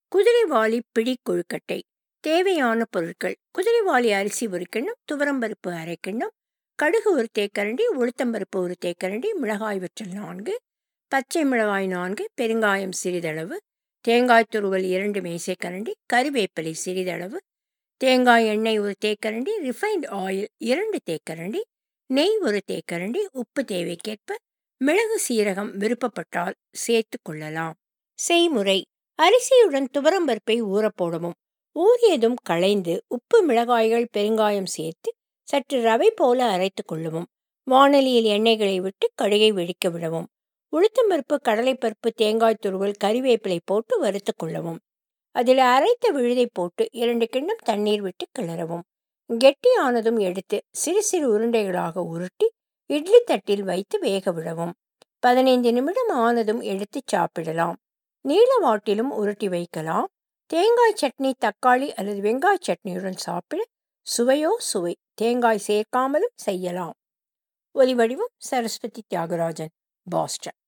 குதிரைவாலி பிடி கொழுக்கட்டை தேவையான பொருட்கள் குதிரைவாலி அரிசி ஒரு கிண்ணம் துவரம்பருப்பு அரை கிண்ணம் கடுகு ஒரு தேக்கரண்டி உளுத்தம்பருப்பு ஒரு தேக்கரண்டி மிளகாய் வற்றல் நான்கு பச்சை மிளகாய் நான்கு பெருங்காயம் சிறிதளவு தேங்காய் துருவல் இரண்டு மேசைக்கரண்டி கறிவேப்பிலை சிறிதளவு தேங்காய் எண்ணெய் ஒரு தேக்கரண்டி ரிஃபைண்ட் ஆயில் இரண்டு தேக்கரண்டி நெய் ஒரு தேக்கரண்டி உப்பு தேவைக்கேற்ப மிளகு சீரகம் விருப்பப்பட்டால் சேர்த்து கொள்ளலாம் செய்முறை அரிசியுடன் துவரம்பருப்பை ஊறப்போடவும் ஊறியதும் களைந்து உப்பு மிளகாய்கள் பெருங்காயம் சேர்த்து சற்று ரவை போல அரைத்து கொள்ளவும் வானலியில் எண்ணெய்களை விட்டு கடுகை வெடிக்க விடவும் உளுத்தம்பருப்பு கடலைப்பருப்பு தேங்காய் துருவல் கறிவேப்பிலை போட்டு வறுத்து கொள்ளவும் அதில் அரைத்த விழுதை போட்டு இரண்டு கிண்ணம் தண்ணீர் விட்டு கிளறவும் கெட்டி ஆனதும் எடுத்து சிறு சிறு உருண்டைகளாக உருட்டி இட்லி தட்டில் வைத்து வேக விடவும் பதினைந்து நிமிடம் ஆனதும் எடுத்து சாப்பிடலாம் நீளவாட்டிலும் உருட்டி வைக்கலாம் தேங்காய் சட்னி தக்காளி அல்லது வெங்காய சட்னியுடன் சாப்பிட சுவையோ சுவை தேங்காய் சேர்க்காமலும் செய்யலாம் ஒலி வடிவம் சரஸ்வதி தியாகராஜன் பாஸ்டன்